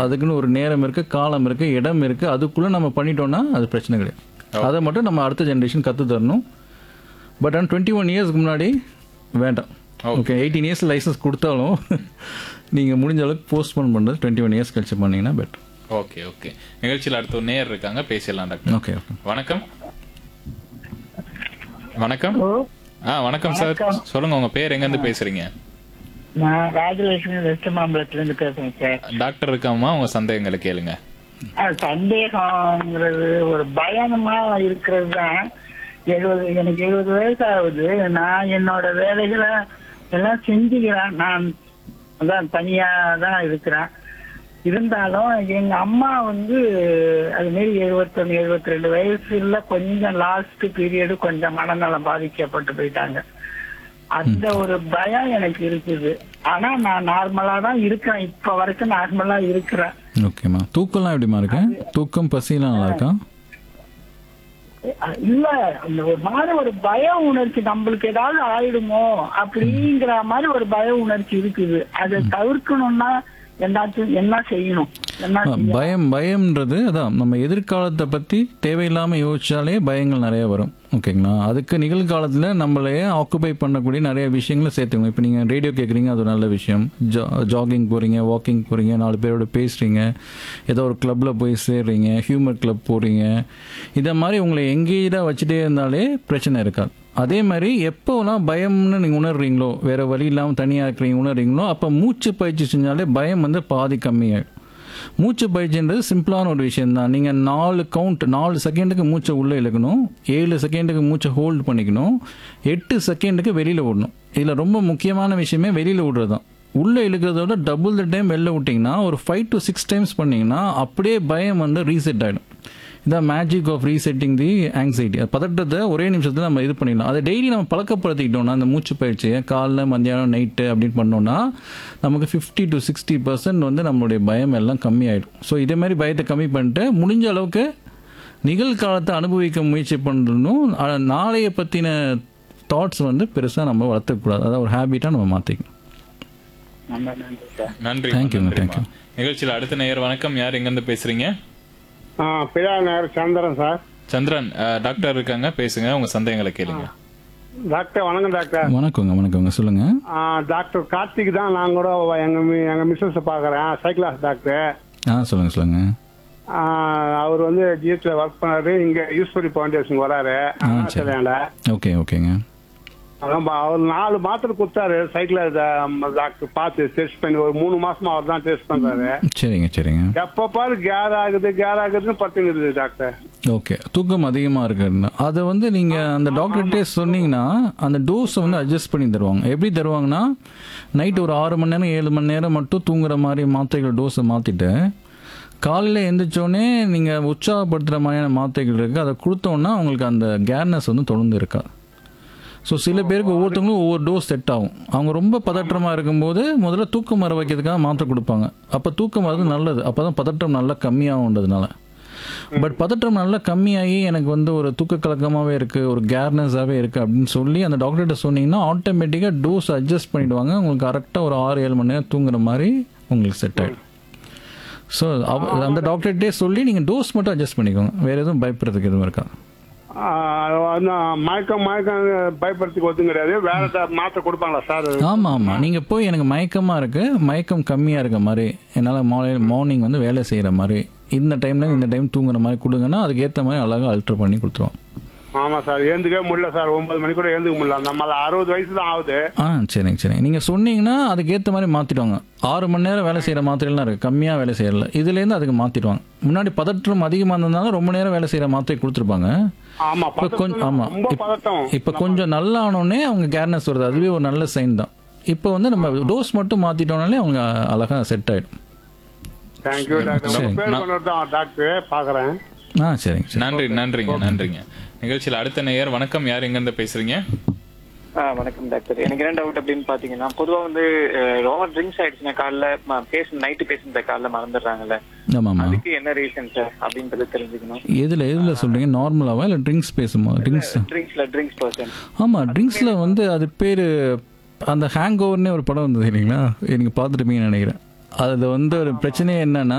அதுக்குன்னு ஒரு நேரம் இருக்கு காலம் இருக்கு இடம் இருக்கு அதுக்குள்ள நம்ம பண்ணிட்டோம்னா அது பிரச்சனை கிடையாது அதை மட்டும் நம்ம அடுத்த ஜென்ரேஷன் கற்று தரணும் பட் ஆனால் டுவெண்ட்டி ஒன் இயர்ஸ்க்கு முன்னாடி வேண்டாம் ஓகே எயிட்டீன் இயர்ஸ் லைசன்ஸ் கொடுத்தாலும் நீங்கள் முடிஞ்ச அளவுக்கு போஸ்ட்போன் பண்ணுறது டுவெண்ட்டி ஒன் இயர்ஸ் கழிச்சு பண்ணீங்கன்னா பெட்டர் ஓகே ஓகே நிகழ்ச்சியில் அடுத்த ஒரு நேயர் இருக்காங்க பேசிடலாம் டாக்டர் ஓகே ஓகே வணக்கம் வணக்கம் ஆ வணக்கம் சார் சொல்லுங்க உங்க பேர் எங்க இருந்து பேசுறீங்க நான் ராஜலட்சுமி வெஸ்ட் மாம்பலத்துல இருந்து பேசுறேன் சார் டாக்டர் இருக்காமா உங்க சந்தேகங்களை கேளுங்க அஹ் சந்தேகம்ங்கிறது ஒரு பயணமா இருக்கிறது தான் எழுபது எனக்கு எழுபது வயசு ஆகுது நான் என்னோட வேலைகளை எல்லாம் செஞ்சுக்கிறேன் நான் அதான் தனியா தான் இருக்கிறேன் இருந்தாலும் எங்க அம்மா வந்து அது மாரி எழுபத்தொன்னு எழுபத்தி ரெண்டு வயசுல கொஞ்சம் லாஸ்ட் பீரியடு கொஞ்சம் மனநலம் பாதிக்கப்பட்டு போயிட்டாங்க அந்த ஒரு பயம் எனக்கு இருக்குது ஆனா நான் நார்மலா தான் இருக்கிறேன் இப்ப வரைக்கும் நார்மலா இருக்கிறேன் ஓகேம்மா தூக்கம்லாம் எப்படிமா இருக்கு தூக்கம் பசிலாம் நல்லா இருக்கா அஹ் இல்ல அந்த ஒரு மாதிரி ஒரு பய உணர்ச்சி நம்மளுக்கு ஏதாவது ஆயிடுமோ அப்படிங்கிற மாதிரி ஒரு பய உணர்ச்சி இருக்குது அதை தவிர்க்கணும்னா என்னாச்சும் என்ன செய்யணும் என்ன ஆ, செய்யணும்? பயம் பயம்ன்றது அதான் நம்ம எதிர்காலத்தை பற்றி தேவையில்லாமல் யோசிச்சாலே பயங்கள் நிறைய வரும் ஓகேங்களா அதுக்கு நிகழ்காலத்தில் நம்மளையே ஆக்குபை பண்ணக்கூடிய நிறைய விஷயங்களை சேர்த்துக்கணும் இப்போ நீங்கள் ரேடியோ கேட்குறீங்க அது ஒரு நல்ல விஷயம் ஜா ஜாகிங் போகிறீங்க வாக்கிங் போகிறீங்க நாலு பேரோட பேசுகிறீங்க ஏதோ ஒரு கிளப்பில் போய் சேர்றீங்க ஹியூமர் கிளப் போகிறீங்க இதை மாதிரி உங்களை எங்கேஜாக வச்சுட்டே இருந்தாலே பிரச்சனை இருக்காது அதே மாதிரி எப்போலாம் பயம்னு நீங்கள் உணர்றீங்களோ வேறு வழி இல்லாமல் தனியாக இருக்கிறீங்க உணர்றீங்களோ அப்போ மூச்சு பயிற்சி செஞ்சாலே பயம் வந்து பாதி கம்மியாயிடும் மூச்சு பயிற்சின்றது சிம்பிளான ஒரு விஷயம் தான் நீங்கள் நாலு கவுண்ட் நாலு செகண்டுக்கு மூச்சை உள்ளே இழுக்கணும் ஏழு செகண்டுக்கு மூச்சை ஹோல்ட் பண்ணிக்கணும் எட்டு செகண்டுக்கு வெளியில் விடணும் இதில் ரொம்ப முக்கியமான விஷயமே வெளியில் விடுறது தான் உள்ளே இழுக்கிறத விட டபுள் த டைம் வெளில விட்டிங்கன்னா ஒரு ஃபைவ் டு சிக்ஸ் டைம்ஸ் பண்ணிங்கன்னா அப்படியே பயம் வந்து ரீசெட் ஆகிடும் இதான் magic of resetting the anxiety அது பதட்டத்தை ஒரே நிமிஷத்தில் நம்ம இது பண்ணிடலாம் அதை டெய்லி நம்ம பழக்கப்படுத்திக்கிட்டோம்னா அந்த மூச்சு பயிற்சியை காலைல மத்தியானம் நைட்டு அப்படின்னு பண்ணோம்னா நமக்கு ஃபிஃப்டி டு சிக்ஸ்டி பர்சன்ட் வந்து நம்மளுடைய பயம் எல்லாம் கம்மியாயிடும் ஸோ இதே மாதிரி பயத்தை கம்மி பண்ணிட்டு முடிஞ்ச அளவுக்கு நிகழ்காலத்தை அனுபவிக்க முயற்சி பண்ணணும் ஆனா, நாளைய பற்றின தாட்ஸ் வந்து பெருசாக நம்ம வளர்த்துக்கூடாது அதாவது ஒரு ஹேபிட்டாக நம்ம மாற்றிக்கணும் ரொம்ப நன்றி சார் நன்றி Thank you, நன்றிம்மா. thank you. நிகழ்ச்சியில் அடுத்த நேயர் வணக்கம் யார் எங்க இருந்து பேசுறீங்க ஆ பிரியா நகர் சந்திரன் சார் சந்திரன் ஆ, டாக்டர் இருக்காங்க பேசுங்க உங்க சந்தேகங்களை கேளுங்க டாக்டர் வணக்கம் டாக்டர் வணக்கங்க வணக்கங்க சொல்லுங்கள் ஆ, டாக்டர் கார்த்திக் தான் நான் கூட எங்க மி- எங்க மிஸ்ஸஸ் பார்க்கறேன் சைக்கிளாஸ் டாக்டர் ஆ சொல்லுங்கள் சொல்லுங்கள் ஆ, அவர் வந்து ஜிஹெச்ல ஒர்க் பண்ணாரு இங்க ஈஸ்வரி ஃபவுண்டேஷன் வராரு சரி. அருணாச்சலையாண்ட. ஓகே ஓகேங்க அதான் பா- அவர் நாலு மாத்திரை கொடுத்தாரு சைக்கிள் டாக்டர் பார்த்து டெஸ்ட் பண்ணி ஒரு மூணு மாசமா அவர் தான் டெஸ்ட் பண்றாரு சரிங்க சரிங்க எப்ப பாரு கேர் ஆகுது கேர் ஆகுதுன்னு பட்டுங்குது டாக்டர் ஓகே தூக்கம் அதிகமாக இருக்குன்னு அதை வந்து நீங்கள் அந்த டாக்டர்கிட்டே சொன்னீங்கன்னா அந்த டோஸை வந்து அட்ஜஸ்ட் பண்ணி தருவாங்க எப்படி தருவாங்கன்னா நைட் ஒரு ஆறு மணி நேரம் ஏழு மணி நேரம் மட்டும் தூங்குற மாதிரி மாத்திரைகள் டோஸை மாற்றிட்டு காலையில் எந்திரிச்சோடனே நீங்கள் உற்சாகப்படுத்துகிற மாதிரியான மாத்திரைகள் இருக்குது அதை கொடுத்தோன்னா உங்களுக்கு அந்த கேர்னஸ் வந்து தொடர்ந்து இருக்காது ஸோ சில பேருக்கு ஒவ்வொருத்தவங்களும் ஒவ்வொரு டோஸ் செட் ஆகும் அவங்க ரொம்ப பதற்றமாக இருக்கும்போது முதல்ல தூக்கம் வர வைக்கிறதுக்காக மாத்திரை கொடுப்பாங்க அப்போ தூக்கம் வரது நல்லது அப்போ தான் பதற்றம் நல்லா கம்மியாகுன்றதுனால பட் பதற்றம் நல்லா கம்மியாகி எனக்கு வந்து ஒரு தூக்க கலக்கமாகவே இருக்குது ஒரு கேர்னஸாகவே இருக்குது அப்படின்னு சொல்லி அந்த டாக்டர்கிட்ட சொன்னீங்கன்னா ஆட்டோமேட்டிக்காக டோஸ் அட்ஜஸ்ட் பண்ணிடுவாங்க உங்களுக்கு கரெக்டாக ஒரு ஆறு ஏழு மணி நேரம் தூங்குற மாதிரி உங்களுக்கு செட் ஆகிடும் ஸோ அந்த டாக்டர்கிட்டே சொல்லி நீங்கள் டோஸ் மட்டும் அட்ஜஸ்ட் பண்ணிக்கோங்க வேறு எதுவும் பயப்படுறதுக்கு எதுவும் இருக்காது ஆ, அது மயக்கம் மயக்கம் பயப்படுத்தி ஒத்தும் கிடையாது வேற ஏதாவது மாத்திரை கொடுப்பாங்களா சார் ஆமாம் ஆமாம் நீங்கள் போய் எனக்கு மயக்கமாக இருக்குது மயக்கம் கம்மியாக இருக்க மாதிரி என்னால் மார்னிங் மார்னிங் வந்து வேலை செய்கிற மாதிரி இந்த டைமில் இந்த டைம் தூங்குற மாதிரி கொடுங்கன்னா அதுக்கு ஏற்ற மாதிரி அழகாக அல்ட்ரு பண்ணி கொடுத்துருவோம் ஆமா சார் ஏந்துக்கவே முடியல சார் ஒன்பது மணி கூட ஏந்துக்க முடியல நம்ம அறுபது வயசு தான் ஆகுது ஆ சரிங்க சரிங்க நீங்கள் சொன்னீங்கன்னா அதுக்கு ஏற்ற மாதிரி மாற்றிடுவாங்க ஆறு மணி நேரம் வேலை செய்கிற மாத்திரைலாம் இருக்குது கம்மியாக வேலை செய்யறல இதுலேருந்து அதுக்கு மாற்றிடுவாங்க முன்னாடி பதற்றம் அதிகமாக இருந்ததுனால ரொம்ப நேரம் வேலை செய்கிற மாத்திரை கொடுத்துருப்பாங்க ஆமா இப்போ கொஞ்சம் ஆமாம் ரொம்ப பதட்டம் இப்போ கொஞ்சம் நல்லா ஆனோடனே அவங்க கேர்னஸ் வருது அதுவே ஒரு நல்ல சைன் தான் இப்போ வந்து நம்ம டோஸ் மட்டும் மாற்றிட்டோம்னாலே அவங்க அழகாக செட் ஆகிடும் தேங்க்யூ டாக்டர் சரி. உங்க பேர் கொண்டு தான் டாக்டர் பாக்குறேன் ஆ சரிங்க சரி நன்றி நன்றிங்க நன்றிங்க நிகழ்ச்சியில் அடுத்த நேயர் வணக்கம் யார் எங்க இருந்து பேசுறீங்க ஆ வணக்கம் டாக்டர் எனக்கு என்ன டவுட் அப்படின்னு பாத்தீங்கன்னா பொதுவா வந்து ஓவர் ட்ரிங்க்ஸ் ஆயிடுச்சுன்னா காலைல பேச நைட்டு பேசுனத காலைல மறந்துடுறாங்கல்ல ஆமாம்மா அதுக்கு என்ன ரீசன் சார் அப்படின்றது தெரிஞ்சுக்கணும் எதில் எதில் சொல்கிறீங்க நார்மலாவா இல்லை ட்ரிங்க்ஸ் பேசுமா ட்ரிங்க்ஸ் ட்ரிங்க்ஸ்ல ட்ரிங்க்ஸ் பர்சன் ஆமாம் ட்ரிங்க்ஸில் வந்து அது பேர் அந்த ஹேங் ஓவர்னே ஒரு படம் வந்தது இல்லைங்களா நீங்கள் பார்த்துருப்பீங்கன்னு நினைக்கிறேன் அதில் வந்து ஒரு பிரச்சனையே என்னன்னா